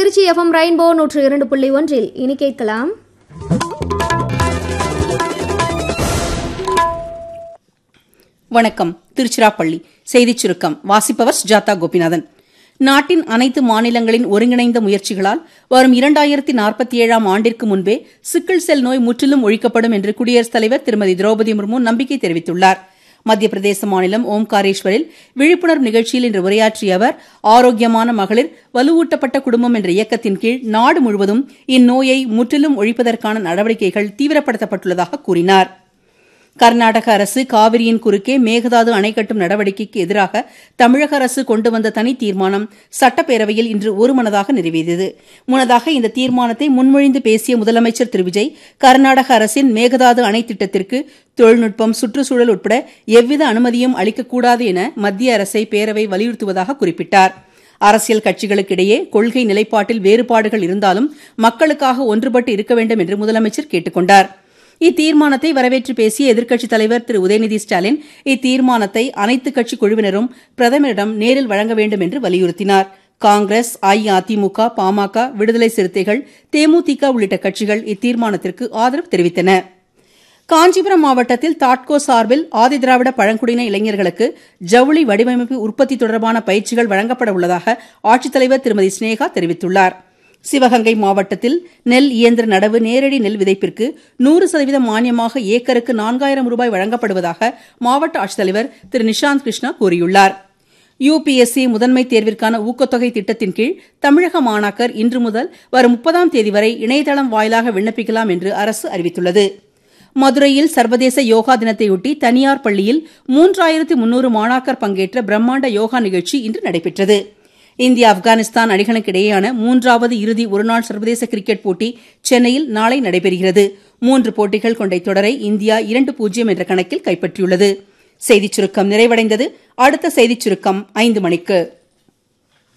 Trichy FM rainbow நூற்று இரண்டு புள்ளி ஒன்றில் இனி கேட்கலாம் வணக்கம் திருச்சிராப்பள்ளி செய்திச் சுருக்கம் வாசிப்பவர் சுஜாதா கோபிநாதன் நாட்டின் அனைத்து மாநிலங்களின் ஒருங்கிணைந்த முயற்சிகளால் வரும் இரண்டாயிரத்தி நாற்பத்தி ஏழாம் ஆண்டிற்கு முன்பே சிக்கிள் செல் நோய் முற்றிலும் ஒழிக்கப்படும் என்று குடியரசுத் தலைவர் திருமதி திரௌபதி முர்மு நம்பிக்கை தெரிவித்துள்ளார் மத்திய பிரதேச மாநிலம் ஓம்காரேஸ்வரில் விழிப்புணர்வு நிகழ்ச்சியில் இன்று உரையாற்றிய அவர் ஆரோக்கியமான மகளிர் வலுவூட்டப்பட்ட குடும்பம் என்ற இயக்கத்தின் கீழ் நாடு முழுவதும் இந்நோயை முற்றிலும் ஒழிப்பதற்கான நடவடிக்கைகள் தீவிரப்படுத்தப்பட்டுள்ளதாக கூறினார் கர்நாடக அரசு காவிரியின் குறுக்கே மேகதாது அணை கட்டும் நடவடிக்கைக்கு எதிராக தமிழக அரசு கொண்டு வந்த தனி தீர்மானம் சட்டப்பேரவையில் இன்று ஒருமனதாக நிறைவேறியது முன்னதாக இந்த தீர்மானத்தை முன்மொழிந்து பேசிய முதலமைச்சர் திரு விஜய் கர்நாடக அரசின் மேகதாது அணை திட்டத்திற்கு தொழில்நுட்பம் சுற்றுச்சூழல் உட்பட எவ்வித அனுமதியும் அளிக்கக்கூடாது என மத்திய அரசை பேரவை வலியுறுத்துவதாக குறிப்பிட்டார் அரசியல் கட்சிகளுக்கிடையே கொள்கை நிலைப்பாட்டில் வேறுபாடுகள் இருந்தாலும் மக்களுக்காக ஒன்றுபட்டு இருக்க வேண்டும் என்று முதலமைச்சர் கேட்டுக் கொண்டார் இத்தீர்மானத்தை வரவேற்று பேசிய எதிர்க்கட்சித் தலைவர் திரு உதயநிதி ஸ்டாலின் இத்தீர்மானத்தை அனைத்துக் கட்சி குழுவினரும் பிரதமரிடம் நேரில் வழங்க வேண்டும் என்று வலியுறுத்தினார் காங்கிரஸ் அஇஅதிமுக பாமக விடுதலை சிறுத்தைகள் தேமுதிக உள்ளிட்ட கட்சிகள் இத்தீர்மானத்திற்கு ஆதரவு தெரிவித்தன காஞ்சிபுரம் மாவட்டத்தில் தாட்கோ சார்பில் ஆதிதிராவிட பழங்குடியின இளைஞர்களுக்கு ஜவுளி வடிவமைப்பு உற்பத்தி தொடர்பான பயிற்சிகள் வழங்கப்பட உள்ளதாக ஆட்சித்தலைவர் திருமதி ஸ்னேகா தெரிவித்துள்ளார் சிவகங்கை மாவட்டத்தில் நெல் இயந்திர நடவு நேரடி நெல் விதைப்பிற்கு நூறு சதவீத மானியமாக ஏக்கருக்கு நான்காயிரம் ரூபாய் வழங்கப்படுவதாக மாவட்ட ஆட்சித்தலைவர் திரு நிஷாந்த் கிருஷ்ணா கூறியுள்ளார் யுபிஎஸ்சி முதன்மை தேர்விற்கான ஊக்கத்தொகை திட்டத்தின் கீழ் தமிழக மாணாக்கர் இன்று முதல் வரும் முப்பதாம் தேதி வரை இணையதளம் வாயிலாக விண்ணப்பிக்கலாம் என்று அரசு அறிவித்துள்ளது மதுரையில் சர்வதேச யோகா தினத்தையொட்டி தனியார் பள்ளியில் மூன்றாயிரத்து முன்னூறு மாணாக்கர் பங்கேற்ற பிரம்மாண்ட யோகா நிகழ்ச்சி இன்று நடைபெற்றது இந்தியா ஆப்கானிஸ்தான் அணிகளுக்கு இடையேயான மூன்றாவது இறுதி ஒருநாள் சர்வதேச கிரிக்கெட் போட்டி சென்னையில் நாளை நடைபெறுகிறது மூன்று போட்டிகள் கொண்ட தொடரை இந்தியா இரண்டு பூஜ்ஜியம் என்ற கணக்கில் கைப்பற்றியுள்ளது செய்திச் சுருக்கம் நிறைவடைந்தது அடுத்த செய்திச் சுருக்கம் ஐந்து மணிக்கு